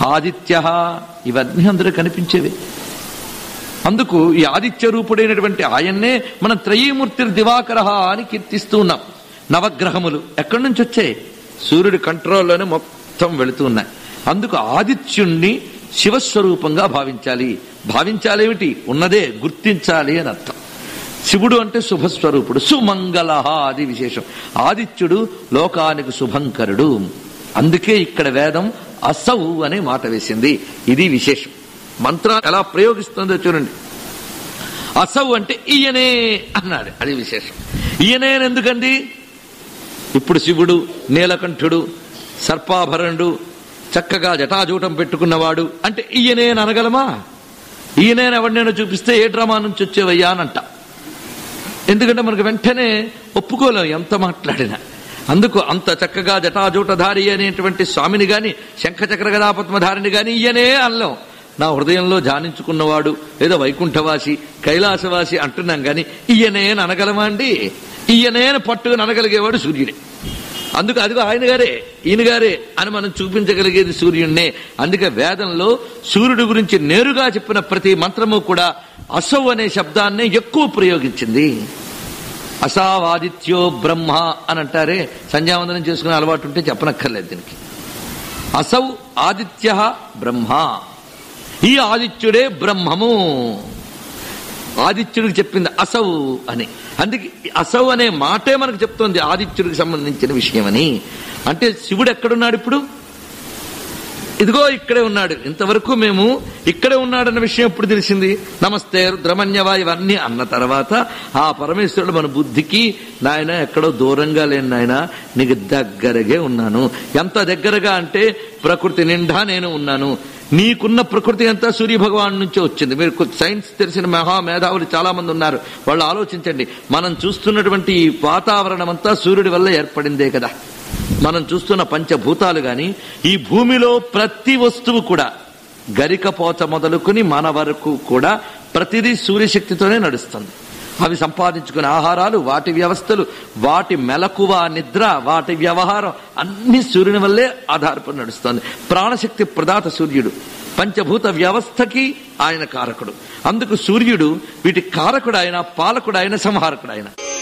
ఆదిత్య ఇవన్నీ అందరూ కనిపించేవి అందుకు ఈ ఆదిత్య రూపుడైనటువంటి ఆయన్నే మనం త్రయీమూర్తి దివాకర అని కీర్తిస్తూ ఉన్నాం నవగ్రహములు ఎక్కడి నుంచి వచ్చాయి సూర్యుడి కంట్రోల్లోనే మొత్తం వెళుతూ ఉన్నాయి అందుకు ఆదిత్యుణ్ణి శివస్వరూపంగా భావించాలి భావించాలేమిటి ఉన్నదే గుర్తించాలి అని అర్థం శివుడు అంటే శుభస్వరూపుడు సుమంగళ అది విశేషం ఆదిత్యుడు లోకానికి శుభంకరుడు అందుకే ఇక్కడ వేదం అసౌ అనే మాట వేసింది ఇది విశేషం మంత్రం ఎలా ప్రయోగిస్తుందో చూడండి అసౌ అంటే ఈయనే అన్నాడు అది విశేషం ఈయనే అని ఎందుకండి ఇప్పుడు శివుడు నీలకంఠుడు సర్పాభరణుడు చక్కగా జటాజూటం పెట్టుకున్నవాడు అంటే ఈయనే అని అనగలమా ఈయనే ఎవరినైనా చూపిస్తే ఏ డ్రామా నుంచి వచ్చేవయ్యా అని అంట ఎందుకంటే మనకు వెంటనే ఒప్పుకోలేం ఎంత మాట్లాడినా అందుకు అంత చక్కగా జటాజూటధారి అనేటువంటి స్వామిని గాని శంఖచక్ర గదాపద్మధారిని గాని ఈయనే అనలేం నా హృదయంలో ధ్యానించుకున్నవాడు ఏదో వైకుంఠవాసి కైలాసవాసి అంటున్నాం గాని ఈయనే అని అనగలమా అండి ఈయనే అని పట్టుకుని అనగలిగేవాడు సూర్యుడే అందుకు అదిగో ఆయన గారే ఈయన గారే అని మనం చూపించగలిగేది సూర్యుడినే అందుకే వేదంలో సూర్యుడి గురించి నేరుగా చెప్పిన ప్రతి మంత్రము కూడా అసౌ అనే శబ్దాన్నే ఎక్కువ ప్రయోగించింది అసావాదిత్యో బ్రహ్మ అని అంటారే సంధ్యావందనం చేసుకునే అలవాటు ఉంటే చెప్పనక్కర్లేదు దీనికి అసౌ ఆదిత్య బ్రహ్మ ఈ ఆదిత్యుడే బ్రహ్మము ఆదిత్యుడికి చెప్పింది అసౌ అని అందుకే ఈ అసౌ అనే మాటే మనకు చెప్తోంది ఆదిత్యుడికి సంబంధించిన విషయమని అంటే శివుడు ఎక్కడున్నాడు ఇప్పుడు ఇదిగో ఇక్కడే ఉన్నాడు ఇంతవరకు మేము ఇక్కడే ఉన్నాడన్న విషయం ఎప్పుడు తెలిసింది నమస్తే రుద్రమన్యవా ఇవన్నీ అన్న తర్వాత ఆ పరమేశ్వరుడు మన బుద్ధికి నాయన ఎక్కడో దూరంగా లేని నాయన నీకు దగ్గరగే ఉన్నాను ఎంత దగ్గరగా అంటే ప్రకృతి నిండా నేను ఉన్నాను నీకున్న ప్రకృతి అంతా సూర్య భగవాన్ నుంచే వచ్చింది మీరు కొ- సైన్స్ తెలిసిన మహా మేధావులు చాలా మంది ఉన్నారు వాళ్ళు ఆలోచించండి మనం చూస్తున్నటువంటి ఈ వాతావరణం అంతా సూర్యుడి వల్ల ఏర్పడిందే కదా మనం చూస్తున్న పంచభూతాలు గాని ఈ భూమిలో ప్రతి వస్తువు కూడా గరికపోత మొదలుకుని మన వరకు కూడా ప్రతిదీ సూర్యశక్తితోనే నడుస్తుంది అవి సంపాదించుకునే ఆహారాలు వాటి వ్యవస్థలు వాటి మెలకువ నిద్ర వాటి వ్యవహారం అన్ని సూర్యుని వల్లే ఆధారపడి నడుస్తుంది ప్రాణశక్తి ప్రదాత సూర్యుడు పంచభూత వ్యవస్థకి ఆయన కారకుడు అందుకు సూర్యుడు వీటి కారకుడు ఆయన పాలకుడు ఆయన సంహారకుడు ఆయన